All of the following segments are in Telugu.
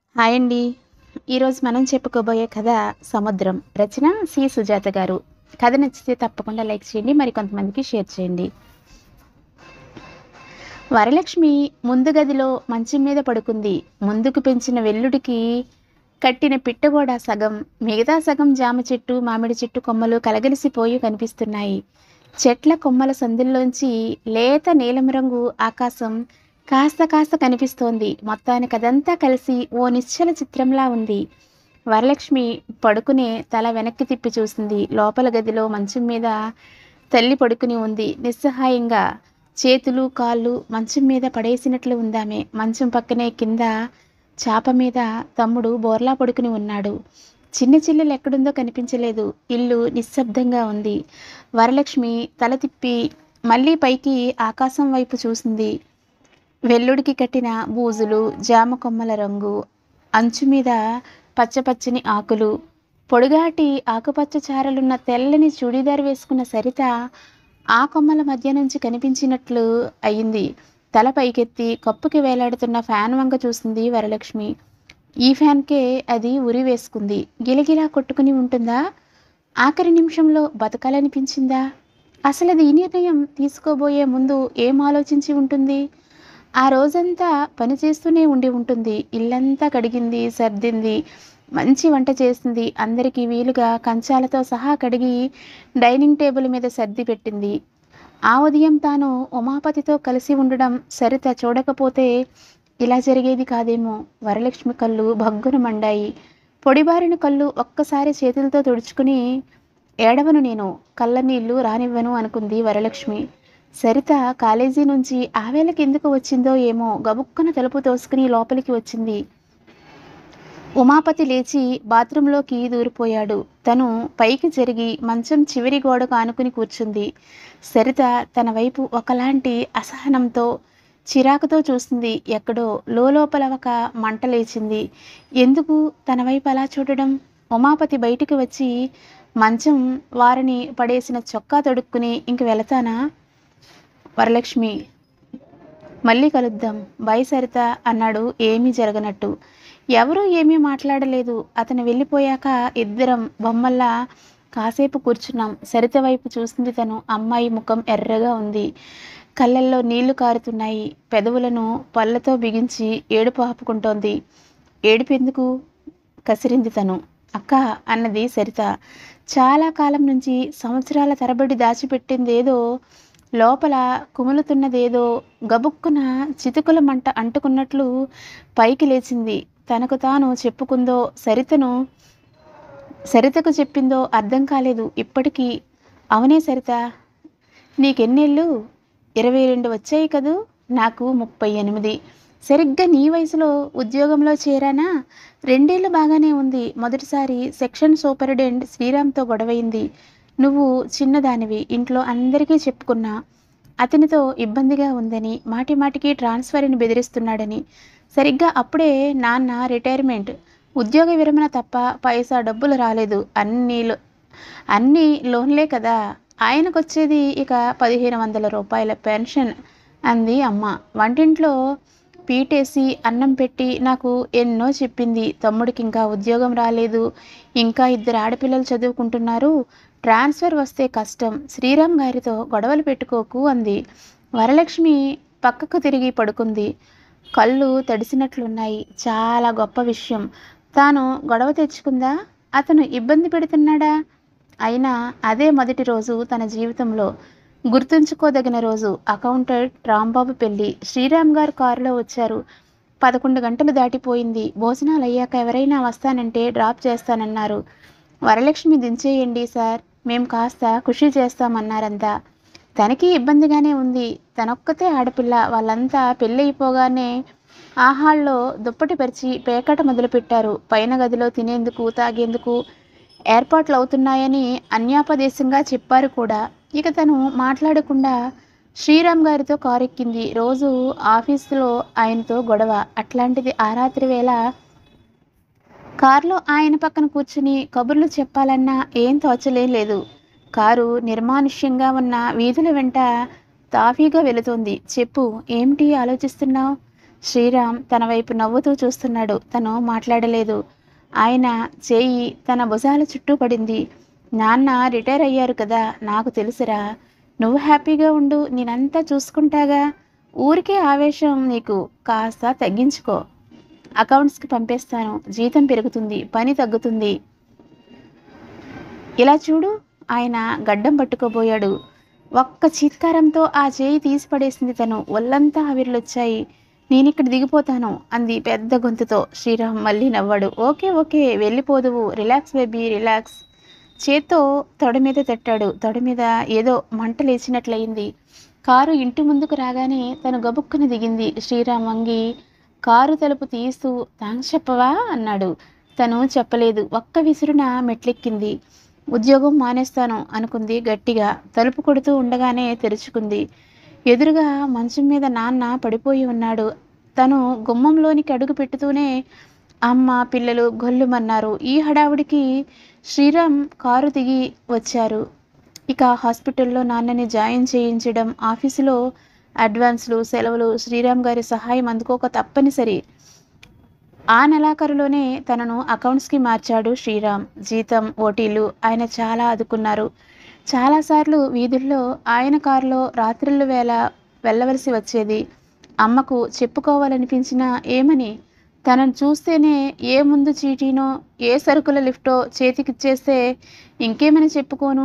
హాయ్ అండి ఈరోజు మనం చెప్పుకోబోయే కథ సముద్రం రచన సి సుజాత గారు కథ నచ్చితే తప్పకుండా లైక్ చేయండి మరి కొంతమందికి షేర్ చేయండి వరలక్ష్మి ముందు గదిలో మంచం మీద పడుకుంది ముందుకు పెంచిన వెల్లుడికి కట్టిన పిట్టగోడ సగం మిగతా సగం జామ చెట్టు మామిడి చెట్టు కొమ్మలు కలగలిసిపోయి కనిపిస్తున్నాయి చెట్ల కొమ్మల సందుల్లోంచి లేత నీలం రంగు ఆకాశం కాస్త కాస్త కనిపిస్తోంది మొత్తానికి అదంతా కలిసి ఓ నిశ్చల చిత్రంలా ఉంది వరలక్ష్మి పడుకునే తల వెనక్కి తిప్పి చూసింది లోపల గదిలో మంచం మీద తల్లి పడుకుని ఉంది నిస్సహాయంగా చేతులు కాళ్ళు మంచం మీద పడేసినట్లు ఉందామె మంచం పక్కనే కింద చాప మీద తమ్ముడు బోర్లా పడుకుని ఉన్నాడు చిన్న చెల్లెలు ఎక్కడుందో కనిపించలేదు ఇల్లు నిశ్శబ్దంగా ఉంది వరలక్ష్మి తల తిప్పి మళ్ళీ పైకి ఆకాశం వైపు చూసింది వెల్లుడికి కట్టిన బూజులు జామ కొమ్మల రంగు అంచు మీద పచ్చపచ్చని ఆకులు పొడుగాటి ఆకుపచ్చ చారలున్న తెల్లని చూడీదార్ వేసుకున్న సరిత ఆ కొమ్మల మధ్య నుంచి కనిపించినట్లు అయింది తల పైకెత్తి కప్పుకి వేలాడుతున్న ఫ్యాన్ వంక చూసింది వరలక్ష్మి ఈ ఫ్యాన్కే అది ఉరి వేసుకుంది గిలగిలా కొట్టుకుని ఉంటుందా ఆఖరి నిమిషంలో బతకాలనిపించిందా అసలు అది ఈ నిర్ణయం తీసుకోబోయే ముందు ఏం ఆలోచించి ఉంటుంది ఆ రోజంతా పని చేస్తూనే ఉండి ఉంటుంది ఇల్లంతా కడిగింది సర్దింది మంచి వంట చేసింది అందరికీ వీలుగా కంచాలతో సహా కడిగి డైనింగ్ టేబుల్ మీద సర్ది పెట్టింది ఆ ఉదయం తాను ఉమాపతితో కలిసి ఉండడం సరిత చూడకపోతే ఇలా జరిగేది కాదేమో వరలక్ష్మి కళ్ళు భగ్గున మండాయి పొడిబారిన కళ్ళు ఒక్కసారి చేతులతో తుడుచుకుని ఏడవను నేను కళ్ళ నీళ్లు రానివ్వను అనుకుంది వరలక్ష్మి సరిత కాలేజీ నుంచి ఆవేళకి ఎందుకు వచ్చిందో ఏమో గబుక్కన తలుపు తోసుకుని లోపలికి వచ్చింది ఉమాపతి లేచి బాత్రూంలోకి దూరిపోయాడు తను పైకి జరిగి మంచం చివరి గోడకు ఆనుకుని కూర్చుంది సరిత తన వైపు ఒకలాంటి అసహనంతో చిరాకుతో చూసింది ఎక్కడో లోపల ఒక మంట లేచింది ఎందుకు తన వైపు అలా చూడడం ఉమాపతి బయటికి వచ్చి మంచం వారిని పడేసిన చొక్కా తొడుక్కుని ఇంక వెళతానా వరలక్ష్మి మళ్ళీ కలుద్దాం బాయ్ సరిత అన్నాడు ఏమీ జరగనట్టు ఎవరూ ఏమీ మాట్లాడలేదు అతను వెళ్ళిపోయాక ఇద్దరం బొమ్మల్లా కాసేపు కూర్చున్నాం సరిత వైపు చూసింది తను అమ్మాయి ముఖం ఎర్రగా ఉంది కళ్ళల్లో నీళ్లు కారుతున్నాయి పెదవులను పళ్ళతో బిగించి ఏడుపు ఆపుకుంటోంది ఏడుపెందుకు కసిరింది తను అక్క అన్నది సరిత చాలా కాలం నుంచి సంవత్సరాల తరబడి దాచిపెట్టిందేదో లోపల కుములుతున్నదేదో గబుక్కున చితుకుల మంట అంటుకున్నట్లు పైకి లేచింది తనకు తాను చెప్పుకుందో సరితను సరితకు చెప్పిందో అర్థం కాలేదు ఇప్పటికీ అవునే సరిత నీకెన్నేళ్ళు ఇరవై రెండు వచ్చాయి కదూ నాకు ముప్పై ఎనిమిది సరిగ్గా నీ వయసులో ఉద్యోగంలో చేరానా రెండేళ్ళు బాగానే ఉంది మొదటిసారి సెక్షన్ సూపరింటెండెంట్ శ్రీరామ్తో గొడవైంది నువ్వు చిన్నదానివి ఇంట్లో అందరికీ చెప్పుకున్నా అతనితో ఇబ్బందిగా ఉందని మాటి మాటికి ట్రాన్స్ఫర్ని బెదిరిస్తున్నాడని సరిగ్గా అప్పుడే నాన్న రిటైర్మెంట్ ఉద్యోగ విరమణ తప్ప పైసా డబ్బులు రాలేదు అన్నీ లో- అన్నీ లోన్లే కదా ఆయనకు వచ్చేది ఇక పదిహేను వందల రూపాయల పెన్షన్ అంది అమ్మ వంటింట్లో పీటేసి అన్నం పెట్టి నాకు ఎన్నో చెప్పింది తమ్ముడికి ఇంకా ఉద్యోగం రాలేదు ఇంకా ఇద్దరు ఆడపిల్లలు చదువుకుంటున్నారు ట్రాన్స్ఫర్ వస్తే కష్టం శ్రీరామ్ గారితో గొడవలు పెట్టుకోకు అంది వరలక్ష్మి పక్కకు తిరిగి పడుకుంది కళ్ళు తడిసినట్లున్నాయి చాలా గొప్ప విషయం తాను గొడవ తెచ్చుకుందా అతను ఇబ్బంది పెడుతున్నాడా అయినా అదే మొదటి రోజు తన జీవితంలో గుర్తుంచుకోదగిన రోజు అకౌంటెంట్ రాంబాబు పెళ్లి శ్రీరామ్ గారు కారులో వచ్చారు పదకొండు గంటలు దాటిపోయింది భోజనాలు అయ్యాక ఎవరైనా వస్తానంటే డ్రాప్ చేస్తానన్నారు వరలక్ష్మి దించేయండి సార్ మేం కాస్త ఖుషి చేస్తామన్నారంతా తనకి ఇబ్బందిగానే ఉంది తనొక్కతే ఆడపిల్ల వాళ్ళంతా పెళ్ళయిపోగానే ఆ హాల్లో దుప్పటి పరిచి పేకాట మొదలుపెట్టారు పైన గదిలో తినేందుకు తాగేందుకు ఏర్పాట్లు అవుతున్నాయని అన్యాపదేశంగా చెప్పారు కూడా ఇక తను మాట్లాడకుండా శ్రీరామ్ గారితో కారెక్కింది రోజు ఆఫీసులో ఆయనతో గొడవ అట్లాంటిది ఆ రాత్రి వేళ కారులో ఆయన పక్కన కూర్చుని కబుర్లు చెప్పాలన్నా ఏం తోచలే లేదు కారు నిర్మానుష్యంగా ఉన్న వీధుల వెంట తాఫీగా వెళుతోంది చెప్పు ఏమిటి ఆలోచిస్తున్నావు శ్రీరామ్ తన వైపు నవ్వుతూ చూస్తున్నాడు తను మాట్లాడలేదు ఆయన చేయి తన భుజాల చుట్టూ పడింది నాన్న రిటైర్ అయ్యారు కదా నాకు తెలుసురా నువ్వు హ్యాపీగా ఉండు నేనంతా చూసుకుంటాగా ఊరికే ఆవేశం నీకు కాస్త తగ్గించుకో అకౌంట్స్కి పంపేస్తాను జీతం పెరుగుతుంది పని తగ్గుతుంది ఇలా చూడు ఆయన గడ్డం పట్టుకోబోయాడు ఒక్క చీత్కారంతో ఆ చేయి తీసి పడేసింది తను ఒళ్ళంతా ఆవిర్లొచ్చాయి నేనిక్కడ దిగిపోతాను అంది పెద్ద గొంతుతో శ్రీరామ్ మళ్ళీ నవ్వాడు ఓకే ఓకే వెళ్ళిపోదువు రిలాక్స్ బేబీ రిలాక్స్ చేత్తో తొడ మీద తట్టాడు తొడ మీద ఏదో మంట లేచినట్లయింది కారు ఇంటి ముందుకు రాగానే తను గబుక్కున దిగింది శ్రీరామ్ వంగి కారు తలుపు తీస్తూ థ్యాంక్స్ చెప్పవా అన్నాడు తను చెప్పలేదు ఒక్క విసురున మెట్లెక్కింది ఉద్యోగం మానేస్తాను అనుకుంది గట్టిగా తలుపు కొడుతూ ఉండగానే తెరుచుకుంది ఎదురుగా మంచం మీద నాన్న పడిపోయి ఉన్నాడు తను గుమ్మంలోనికి అడుగు పెట్టుతూనే అమ్మ పిల్లలు గొల్లుమన్నారు ఈ హడావుడికి శ్రీరామ్ కారు దిగి వచ్చారు ఇక హాస్పిటల్లో నాన్నని జాయిన్ చేయించడం ఆఫీసులో అడ్వాన్స్లు సెలవులు శ్రీరామ్ గారి సహాయం అందుకోక తప్పనిసరి ఆ నెలాఖరులోనే తనను అకౌంట్స్కి మార్చాడు శ్రీరామ్ జీతం ఓటీలు ఆయన చాలా ఆదుకున్నారు చాలాసార్లు వీధుల్లో ఆయన కారులో రాత్రిళ్ళ వేళ వెళ్ళవలసి వచ్చేది అమ్మకు చెప్పుకోవాలనిపించినా ఏమని తనను చూస్తేనే ఏ ముందు చీటీనో ఏ సరుకుల లిఫ్టో చేతికిచ్చేస్తే ఇంకేమని చెప్పుకోను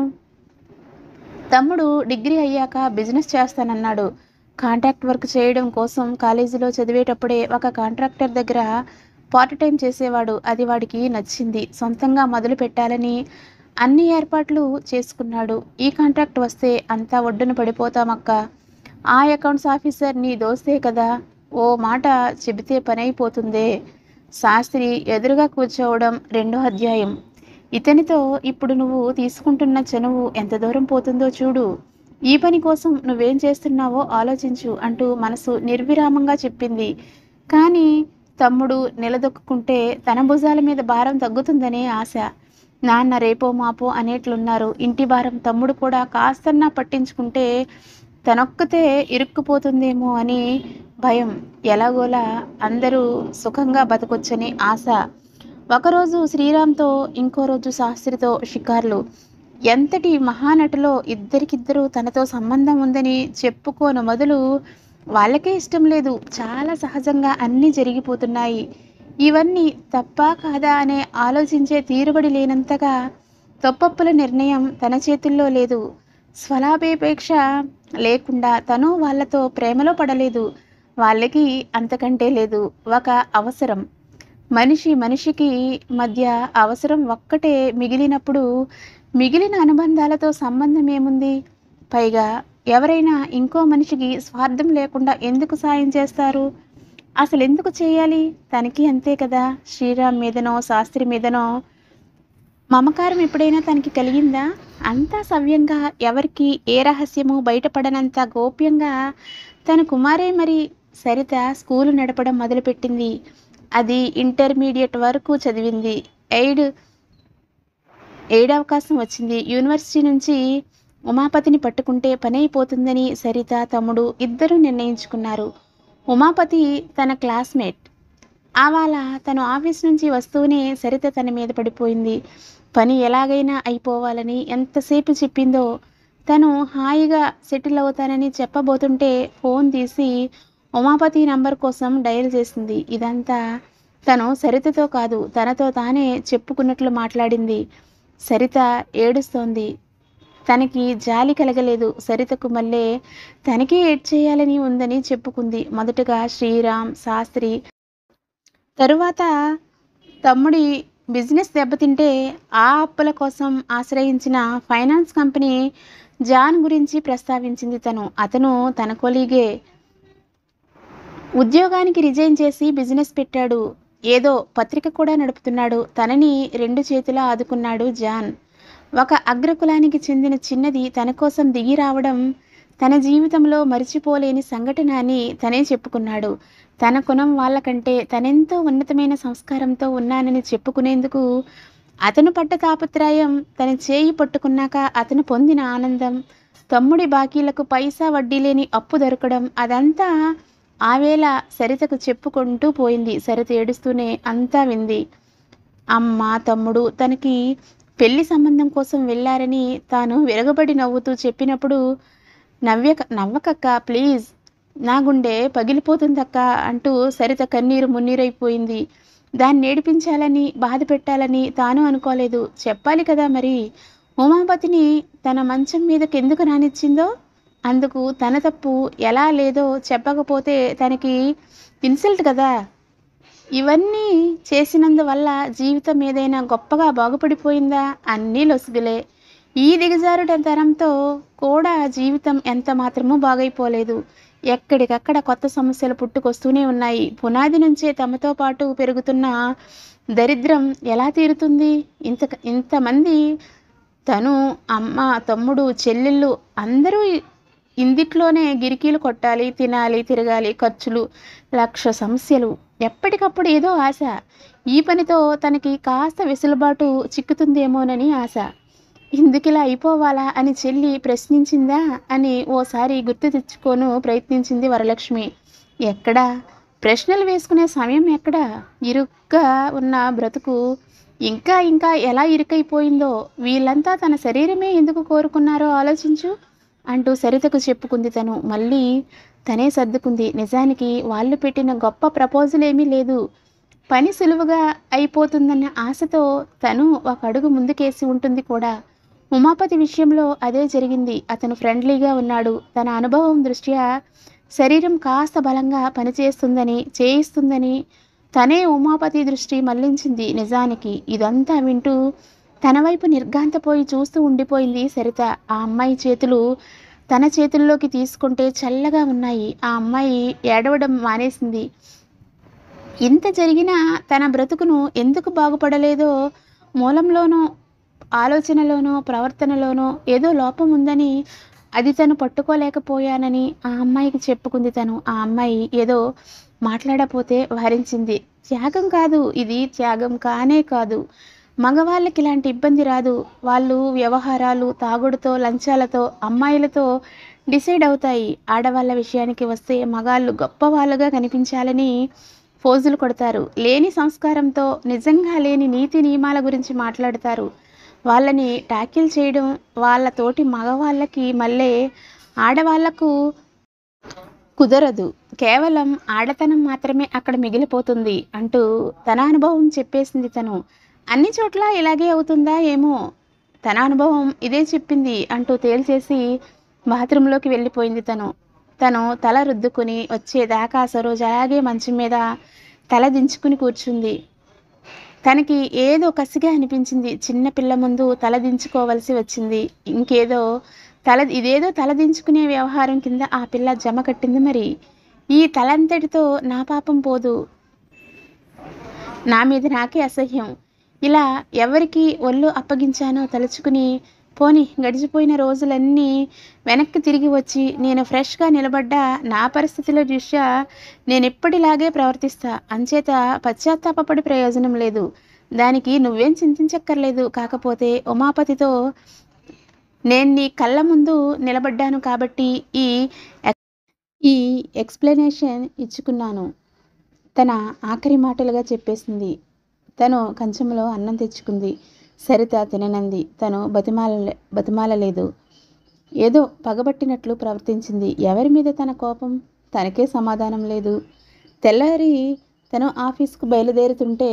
తమ్ముడు డిగ్రీ అయ్యాక బిజినెస్ చేస్తానన్నాడు కాంట్రాక్ట్ వర్క్ చేయడం కోసం కాలేజీలో చదివేటప్పుడే ఒక కాంట్రాక్టర్ దగ్గర పార్ట్ టైం చేసేవాడు అది వాడికి నచ్చింది సొంతంగా మొదలు పెట్టాలని అన్ని ఏర్పాట్లు చేసుకున్నాడు ఈ కాంట్రాక్ట్ వస్తే అంతా ఒడ్డున పడిపోతామక్క ఆ అకౌంట్స్ ఆఫీసర్ నీ దోస్తే కదా ఓ మాట చెబితే పని అయిపోతుందే శాస్త్రి ఎదురుగా కూర్చోవడం రెండో అధ్యాయం ఇతనితో ఇప్పుడు నువ్వు తీసుకుంటున్న చనువు ఎంత దూరం పోతుందో చూడు ఈ పని కోసం నువ్వేం చేస్తున్నావో ఆలోచించు అంటూ మనసు నిర్విరామంగా చెప్పింది కానీ తమ్ముడు నిలదొక్కుంటే తన భుజాల మీద భారం తగ్గుతుందనే ఆశ నాన్న రేపో మాపో అనేట్లున్నారు ఇంటి భారం తమ్ముడు కూడా కాస్తన్నా పట్టించుకుంటే తనొక్కతే ఇరుక్కుపోతుందేమో అని భయం ఎలాగోలా అందరూ సుఖంగా బతకొచ్చని ఆశ ఒకరోజు శ్రీరామ్తో ఇంకో రోజు శాస్త్రితో షికార్లు ఎంతటి మహానటులో ఇద్దరికిద్దరు తనతో సంబంధం ఉందని చెప్పుకోను మొదలు వాళ్ళకే ఇష్టం లేదు చాలా సహజంగా అన్నీ జరిగిపోతున్నాయి ఇవన్నీ తప్పా కాదా అనే ఆలోచించే తీరుబడి లేనంతగా తొప్పప్పుల నిర్ణయం తన చేతుల్లో లేదు స్వలాభేపేక్ష లేకుండా తను వాళ్ళతో ప్రేమలో పడలేదు వాళ్ళకి అంతకంటే లేదు ఒక అవసరం మనిషి మనిషికి మధ్య అవసరం ఒక్కటే మిగిలినప్పుడు మిగిలిన అనుబంధాలతో సంబంధం ఏముంది పైగా ఎవరైనా ఇంకో మనిషికి స్వార్థం లేకుండా ఎందుకు సాయం చేస్తారు అసలు ఎందుకు చేయాలి తనకి అంతే కదా శ్రీరామ్ మీదనో శాస్త్రి మీదనో మమకారం ఎప్పుడైనా తనకి కలిగిందా అంతా సవ్యంగా ఎవరికి ఏ రహస్యము బయటపడనంత గోప్యంగా తన కుమారే మరి సరిత స్కూలు నడపడం మొదలుపెట్టింది అది ఇంటర్మీడియట్ వరకు చదివింది ఎయిడ్ ఎయిడ్ అవకాశం వచ్చింది యూనివర్సిటీ నుంచి ఉమాపతిని పట్టుకుంటే పని అయిపోతుందని సరిత తమ్ముడు ఇద్దరూ నిర్ణయించుకున్నారు ఉమాపతి తన క్లాస్మేట్ ఆవాల తను ఆఫీస్ నుంచి వస్తూనే సరిత తన మీద పడిపోయింది పని ఎలాగైనా అయిపోవాలని ఎంతసేపు చెప్పిందో తను హాయిగా సెటిల్ అవుతానని చెప్పబోతుంటే ఫోన్ తీసి ఉమాపతి నంబర్ కోసం డయల్ చేసింది ఇదంతా తను సరితతో కాదు తనతో తానే చెప్పుకున్నట్లు మాట్లాడింది సరిత ఏడుస్తోంది తనకి జాలి కలగలేదు సరితకు మళ్ళీ తనకే ఏడ్ చేయాలని ఉందని చెప్పుకుంది మొదటగా శ్రీరామ్ శాస్త్రి తరువాత తమ్ముడి బిజినెస్ దెబ్బతింటే ఆ అప్పుల కోసం ఆశ్రయించిన ఫైనాన్స్ కంపెనీ జాన్ గురించి ప్రస్తావించింది తను అతను తన కొలీగే ఉద్యోగానికి రిజైన్ చేసి బిజినెస్ పెట్టాడు ఏదో పత్రిక కూడా నడుపుతున్నాడు తనని రెండు చేతులా ఆదుకున్నాడు జాన్ ఒక అగ్రకులానికి చెందిన చిన్నది తన కోసం దిగి రావడం తన జీవితంలో మరిచిపోలేని సంఘటన అని తనే చెప్పుకున్నాడు తన కులం వాళ్ళకంటే తనెంతో ఉన్నతమైన సంస్కారంతో ఉన్నానని చెప్పుకునేందుకు అతను పడ్డ తాపత్రయం తన చేయి పట్టుకున్నాక అతను పొందిన ఆనందం తమ్ముడి బాకీలకు పైసా వడ్డీ లేని అప్పు దొరకడం అదంతా ఆవేళ సరితకు చెప్పుకుంటూ పోయింది సరిత ఏడుస్తూనే అంతా వింది అమ్మ తమ్ముడు తనకి పెళ్లి సంబంధం కోసం వెళ్ళారని తాను విరగబడి నవ్వుతూ చెప్పినప్పుడు నవ్యక నవ్వకక్క ప్లీజ్ నా గుండె పగిలిపోతుందక్క అంటూ సరిత కన్నీరు మున్నీరైపోయింది దాన్ని నేడిపించాలని బాధ పెట్టాలని తాను అనుకోలేదు చెప్పాలి కదా మరి ఉమాపతిని తన మంచం మీదకి ఎందుకు రానిచ్చిందో అందుకు తన తప్పు ఎలా లేదో చెప్పకపోతే తనకి ఇన్సల్ట్ కదా ఇవన్నీ చేసినందువల్ల జీవితం ఏదైనా గొప్పగా బాగుపడిపోయిందా అన్నీ లొసుగులే ఈ దిగజారుడ తరంతో కూడా జీవితం ఎంత మాత్రమూ బాగైపోలేదు ఎక్కడికక్కడ కొత్త సమస్యలు పుట్టుకొస్తూనే ఉన్నాయి పునాది నుంచే తమతో పాటు పెరుగుతున్న దరిద్రం ఎలా తీరుతుంది ఇంత ఇంతమంది తను అమ్మ తమ్ముడు చెల్లెళ్ళు అందరూ ఇందిట్లోనే గిరికీలు కొట్టాలి తినాలి తిరగాలి ఖర్చులు లక్ష సమస్యలు ఎప్పటికప్పుడు ఏదో ఆశ ఈ పనితో తనకి కాస్త వెసులుబాటు చిక్కుతుందేమోనని ఆశ ఇందుకిలా అయిపోవాలా అని చెల్లి ప్రశ్నించిందా అని ఓసారి గుర్తు తెచ్చుకోను ప్రయత్నించింది వరలక్ష్మి ఎక్కడా ప్రశ్నలు వేసుకునే సమయం ఎక్కడా ఇరుగ్గా ఉన్న బ్రతుకు ఇంకా ఇంకా ఎలా ఇరుకైపోయిందో వీళ్ళంతా తన శరీరమే ఎందుకు కోరుకున్నారో ఆలోచించు అంటూ సరితకు చెప్పుకుంది తను మళ్ళీ తనే సర్దుకుంది నిజానికి వాళ్ళు పెట్టిన గొప్ప ప్రపోజల్ ఏమీ లేదు పని సులువుగా అయిపోతుందన్న ఆశతో తను ఒక అడుగు ముందుకేసి ఉంటుంది కూడా ఉమాపతి విషయంలో అదే జరిగింది అతను ఫ్రెండ్లీగా ఉన్నాడు తన అనుభవం దృష్ట్యా శరీరం కాస్త బలంగా పనిచేస్తుందని చేయిస్తుందని తనే ఉమాపతి దృష్టి మళ్లించింది నిజానికి ఇదంతా వింటూ తన వైపు నిర్ఘాంతపోయి చూస్తూ ఉండిపోయింది సరిత ఆ అమ్మాయి చేతులు తన చేతుల్లోకి తీసుకుంటే చల్లగా ఉన్నాయి ఆ అమ్మాయి ఏడవడం మానేసింది ఇంత జరిగినా తన బ్రతుకును ఎందుకు బాగుపడలేదో మూలంలోనో ఆలోచనలోనో ప్రవర్తనలోనో ఏదో లోపం ఉందని అది తను పట్టుకోలేకపోయానని ఆ అమ్మాయికి చెప్పుకుంది తను ఆ అమ్మాయి ఏదో మాట్లాడపోతే వారించింది త్యాగం కాదు ఇది త్యాగం కానే కాదు మగవాళ్ళకి ఇలాంటి ఇబ్బంది రాదు వాళ్ళు వ్యవహారాలు తాగుడుతో లంచాలతో అమ్మాయిలతో డిసైడ్ అవుతాయి ఆడవాళ్ళ విషయానికి వస్తే మగాళ్ళు గొప్పవాళ్ళుగా కనిపించాలని ఫోజులు కొడతారు లేని సంస్కారంతో నిజంగా లేని నీతి నియమాల గురించి మాట్లాడతారు వాళ్ళని ట్యాకిల్ చేయడం వాళ్ళ తోటి మగవాళ్ళకి మళ్ళీ ఆడవాళ్లకు కుదరదు కేవలం ఆడతనం మాత్రమే అక్కడ మిగిలిపోతుంది అంటూ తన అనుభవం చెప్పేసింది తను అన్ని చోట్ల ఇలాగే అవుతుందా ఏమో తన అనుభవం ఇదే చెప్పింది అంటూ తేల్చేసి బాత్రూంలోకి వెళ్ళిపోయింది తను తను తల రుద్దుకుని వచ్చేదాకా సరోజ అలాగే మంచం మీద తల దించుకుని కూర్చుంది తనకి ఏదో కసిగా అనిపించింది చిన్న పిల్ల ముందు తల దించుకోవలసి వచ్చింది ఇంకేదో తల ఇదేదో తల దించుకునే వ్యవహారం కింద ఆ పిల్ల జమ కట్టింది మరి ఈ తలంతటితో నా పాపం పోదు నా మీద నాకే అసహ్యం ఇలా ఎవరికి ఒళ్ళు అప్పగించానో తలుచుకుని పోని గడిచిపోయిన రోజులన్నీ వెనక్కి తిరిగి వచ్చి నేను ఫ్రెష్గా నిలబడ్డా నా పరిస్థితిలో దృష్ట్యా నేను ఎప్పటిలాగే ప్రవర్తిస్తా అంచేత పశ్చాత్తాపపడి ప్రయోజనం లేదు దానికి నువ్వేం చింతించక్కర్లేదు కాకపోతే ఉమాపతితో నేను నీ కళ్ళ ముందు నిలబడ్డాను కాబట్టి ఈ ఈ ఎక్స్ప్లెనేషన్ ఇచ్చుకున్నాను తన ఆఖరి మాటలుగా చెప్పేసింది తను కంచంలో అన్నం తెచ్చుకుంది సరిత తిననంది తను బతిమాల బతిమాలలేదు ఏదో పగబట్టినట్లు ప్రవర్తించింది ఎవరి మీద తన కోపం తనకే సమాధానం లేదు తెల్లారి తను ఆఫీస్కు బయలుదేరుతుంటే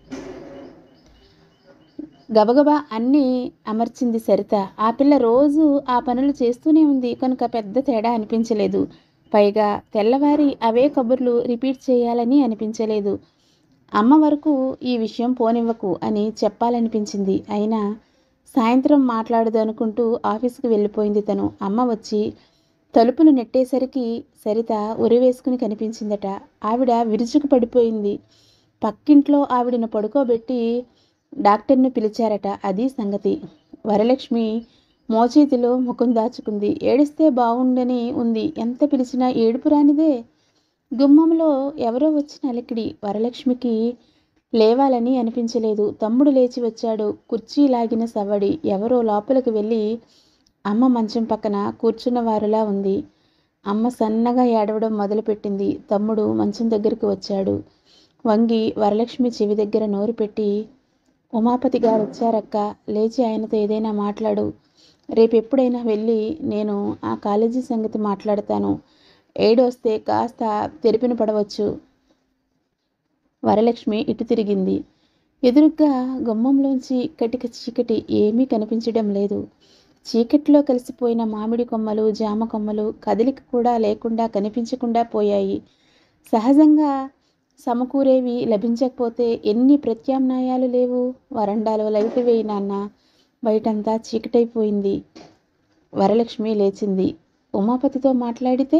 గబగబా అన్నీ అమర్చింది సరిత ఆ పిల్ల రోజు ఆ పనులు చేస్తూనే ఉంది కనుక పెద్ద తేడా అనిపించలేదు పైగా తెల్లవారి అవే కబుర్లు రిపీట్ చేయాలని అనిపించలేదు అమ్మ వరకు ఈ విషయం పోనివ్వకు అని చెప్పాలనిపించింది అయినా సాయంత్రం మాట్లాడదు అనుకుంటూ ఆఫీస్కి వెళ్ళిపోయింది తను అమ్మ వచ్చి తలుపులు నెట్టేసరికి సరిత ఉరివేసుకుని కనిపించిందట ఆవిడ విరుచుకు పడిపోయింది పక్కింట్లో ఆవిడను పడుకోబెట్టి డాక్టర్ను పిలిచారట అది సంగతి వరలక్ష్మి మోచేతిలో ముఖం దాచుకుంది ఏడిస్తే బాగుండని ఉంది ఎంత పిలిచినా ఏడుపు రానిదే గుమ్మంలో ఎవరో వచ్చిన అలికిడి వరలక్ష్మికి లేవాలని అనిపించలేదు తమ్ముడు లేచి వచ్చాడు కుర్చీ లాగిన సవ్వడి ఎవరో లోపలికి వెళ్ళి అమ్మ మంచం పక్కన కూర్చున్న వారులా ఉంది అమ్మ సన్నగా ఏడవడం మొదలుపెట్టింది తమ్ముడు మంచం దగ్గరికి వచ్చాడు వంగి వరలక్ష్మి చెవి దగ్గర నోరు పెట్టి ఉమాపతి గారు వచ్చారక్క లేచి ఆయనతో ఏదైనా మాట్లాడు రేపు ఎప్పుడైనా వెళ్ళి నేను ఆ కాలేజీ సంగతి మాట్లాడతాను ఏడొస్తే కాస్త తెరిపిన పడవచ్చు వరలక్ష్మి ఇటు తిరిగింది ఎదురుగ్గా గుమ్మంలోంచి కటిక చీకటి ఏమీ కనిపించడం లేదు చీకట్లో కలిసిపోయిన మామిడి కొమ్మలు జామ కొమ్మలు కదలిక కూడా లేకుండా కనిపించకుండా పోయాయి సహజంగా సమకూరేవి లభించకపోతే ఎన్ని ప్రత్యామ్నాయాలు లేవు వరండాలో లైట్ వేయి నాన్న బయటంతా చీకటైపోయింది వరలక్ష్మి లేచింది ఉమాపతితో మాట్లాడితే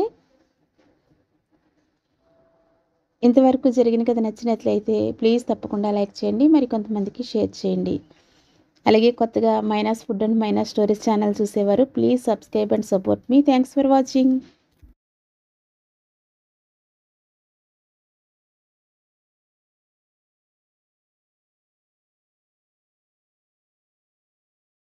ఇంతవరకు జరిగిన కథ నచ్చినట్లయితే ప్లీజ్ తప్పకుండా లైక్ చేయండి మరి కొంతమందికి షేర్ చేయండి అలాగే కొత్తగా Mynas food and Mynas stories channel చూసేవారు ప్లీజ్ సబ్స్క్రైబ్ అండ్ సపోర్ట్ మీ థ్యాంక్స్ ఫర్ వాచింగ్